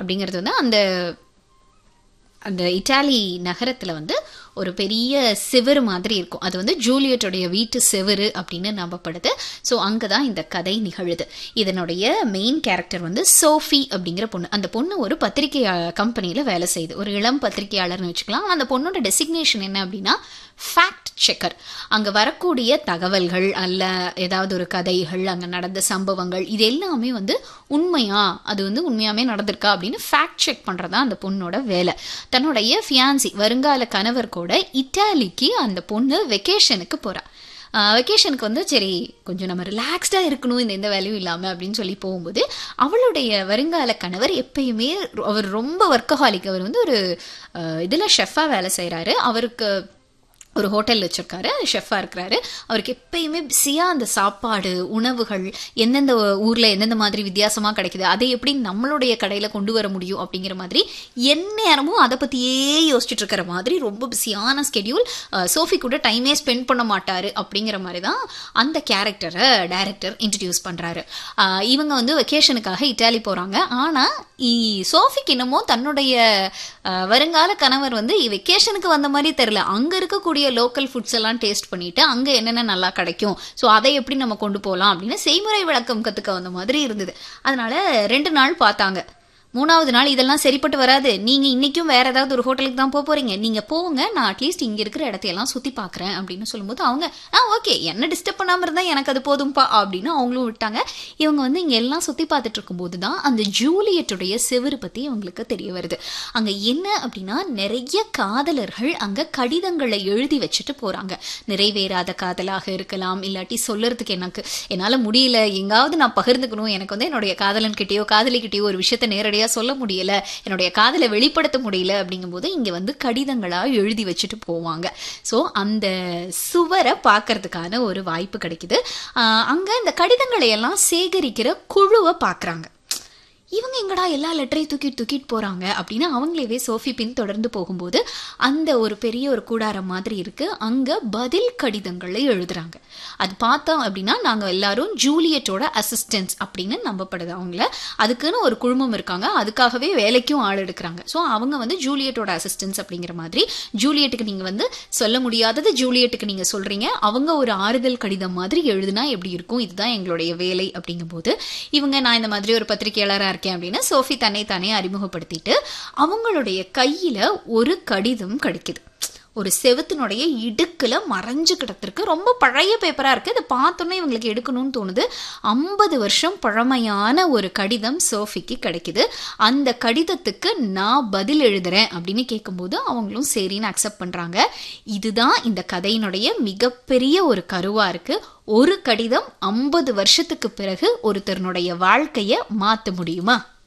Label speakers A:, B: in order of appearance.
A: அப்படிங்கிறது வந்து அந்த அந்த இட்டாலி நகரத்துல வந்து ஒரு பெரிய செவுரு மாதிரி இருக்கும் அது வந்து ஜூலியட்டோடைய வீட்டு செவுரு அப்படின்னு நம்பப்படுது ஸோ அங்கே தான் இந்த கதை நிகழுது இதனுடைய மெயின் கேரக்டர் வந்து சோஃபி அப்படிங்கிற பொண்ணு அந்த பொண்ணு ஒரு பத்திரிகை கம்பெனியில் வேலை செய்யுது ஒரு இளம் பத்திரிகையாளர்னு வச்சுக்கலாம் அந்த பொண்ணோட டெசிக்னேஷன் என்ன அப்படின்னா ஃபேக்ட் செக்கர் அங்கே வரக்கூடிய தகவல்கள் அல்ல ஏதாவது ஒரு கதைகள் அங்கே நடந்த சம்பவங்கள் இது எல்லாமே வந்து உண்மையா அது வந்து உண்மையாமே நடந்திருக்கா அப்படின்னு ஃபேக்ட் செக் பண்ணுறதா அந்த பொண்ணோட வேலை தன்னுடைய ஃபியான்சி வருங்கால கணவர் கூட இட்டாலிக்கு அந்த பொண்ணு வெக்கேஷனுக்கு போகிறா வெக்கேஷனுக்கு வந்து சரி கொஞ்சம் நம்ம ரிலாக்ஸ்டாக இருக்கணும் இந்த எந்த வேலையும் இல்லாமல் அப்படின்னு சொல்லி போகும்போது அவளுடைய வருங்கால கணவர் எப்பயுமே அவர் ரொம்ப ஒர்க்கஹாலிக் அவர் வந்து ஒரு இதில் ஷெஃபாக வேலை செய்கிறாரு அவருக்கு ஒரு ஹோட்டல் வச்சிருக்காரு ஷெஃபாக இருக்கிறாரு அவருக்கு எப்பயுமே பிஸியாக அந்த சாப்பாடு உணவுகள் எந்தெந்த ஊரில் எந்தெந்த மாதிரி வித்தியாசமாக கிடைக்குது அதை எப்படி நம்மளுடைய கடையில் கொண்டு வர முடியும் அப்படிங்கிற மாதிரி எந்நேரமும் அதை பற்றியே யோசிச்சுட்டு இருக்கிற மாதிரி ரொம்ப பிஸியான ஸ்கெடியூல் சோஃபி கூட டைமே ஸ்பெண்ட் பண்ண மாட்டார் அப்படிங்கிற மாதிரி தான் அந்த கேரக்டரை டைரக்டர் இன்ட்ரடியூஸ் பண்ணுறாரு இவங்க வந்து வெக்கேஷனுக்காக இட்டாலி போகிறாங்க ஆனால் சோஃபிக்கு என்னமோ தன்னுடைய வருங்கால கணவர் வந்து வெக்கேஷனுக்கு வந்த மாதிரி தெரில அங்கே இருக்கக்கூடிய லோக்கல் ஃபுட்ஸ் எல்லாம் டேஸ்ட் பண்ணிட்டு அங்கே என்னென்ன நல்லா கிடைக்கும் ஸோ அதை எப்படி நம்ம கொண்டு போகலாம் அப்படின்னு செய்முறை விளக்கம் கற்றுக்க வந்த மாதிரி இருந்தது அதனால ரெண்டு நாள் பார்த்தாங்க மூணாவது நாள் இதெல்லாம் சரிப்பட்டு வராது நீங்க இன்னைக்கும் வேற ஏதாவது ஒரு ஹோட்டலுக்கு தான் போக போறீங்க நீங்க போங்க நான் அட்லீஸ்ட் இங்க இருக்கிற இடத்தையெல்லாம் சுத்தி பாக்குறேன் அப்படின்னு சொல்லும்போது அவங்க ஆ ஓகே என்ன டிஸ்டர்ப் பண்ணாம இருந்தா எனக்கு அது போதும்பா அப்படின்னு அவங்களும் விட்டாங்க இவங்க வந்து இங்க எல்லாம் சுத்தி பார்த்துட்டு இருக்கும்போது தான் அந்த ஜூலியட்டுடைய செவரு பத்தி அவங்களுக்கு தெரிய வருது அங்க என்ன அப்படின்னா நிறைய காதலர்கள் அங்க கடிதங்களை எழுதி வச்சுட்டு போறாங்க நிறைவேறாத காதலாக இருக்கலாம் இல்லாட்டி சொல்லுறதுக்கு எனக்கு என்னால முடியல எங்காவது நான் பகிர்ந்துக்கணும் எனக்கு வந்து என்னுடைய காதலன் கிட்டயோ காதலி கிட்டயோ ஒரு விஷயத்த நேரடியாக நேரடியாக சொல்ல முடியல என்னுடைய காதலை வெளிப்படுத்த முடியல அப்படிங்கும்போது இங்கே வந்து கடிதங்களாக எழுதி வச்சுட்டு போவாங்க ஸோ அந்த சுவரை பார்க்கறதுக்கான ஒரு வாய்ப்பு கிடைக்குது அங்கே இந்த கடிதங்களை எல்லாம் சேகரிக்கிற குழுவை பார்க்குறாங்க இவங்க எங்கடா எல்லா லெட்டரையும் தூக்கிட்டு தூக்கிட்டு போகிறாங்க அப்படின்னு அவங்களேவே சோஃபி பின் தொடர்ந்து போகும்போது அந்த ஒரு பெரிய ஒரு கூடாரம் மாதிரி இருக்குது அங்கே பதில் கடிதங்களை எழுதுறாங்க அது பார்த்தோம் அப்படின்னா நாங்கள் எல்லாரும் ஜூலியட்டோட அசிஸ்டன்ஸ் அப்படின்னு நம்பப்படுது அவங்கள அதுக்குன்னு ஒரு குழுமம் இருக்காங்க அதுக்காகவே வேலைக்கும் ஆள் எடுக்கிறாங்க ஸோ அவங்க வந்து ஜூலியட்டோட அசிஸ்டன்ஸ் அப்படிங்கிற மாதிரி ஜூலியட்டுக்கு நீங்கள் வந்து சொல்ல முடியாதது ஜூலியட்டுக்கு நீங்கள் சொல்கிறீங்க அவங்க ஒரு ஆறுதல் கடிதம் மாதிரி எழுதுனா எப்படி இருக்கும் இதுதான் எங்களுடைய வேலை அப்படிங்கும்போது இவங்க நான் இந்த மாதிரி ஒரு பத்திரிகையாளராக இருக்கேன் அப்படின்னு சோஃபி தன்னை தானே அறிமுகப்படுத்திட்டு அவங்களுடைய கையில ஒரு கடிதம் கிடைக்குது ஒரு செவத்தினுடைய இடுக்கில் மறைஞ்சு கிடத்திருக்கு ரொம்ப பழைய பேப்பராக இருக்குது இதை பார்த்தோன்னே இவங்களுக்கு எடுக்கணும்னு தோணுது ஐம்பது வருஷம் பழமையான ஒரு கடிதம் சோஃபிக்கு கிடைக்குது அந்த கடிதத்துக்கு நான் பதில் எழுதுறேன் அப்படின்னு கேட்கும்போது அவங்களும் சரின்னு அக்செப்ட் பண்ணுறாங்க இதுதான் இந்த கதையினுடைய மிகப்பெரிய ஒரு கருவாக இருக்குது ஒரு கடிதம் ஐம்பது வருஷத்துக்கு பிறகு ஒருத்தருனுடைய வாழ்க்கையை மாற்ற முடியுமா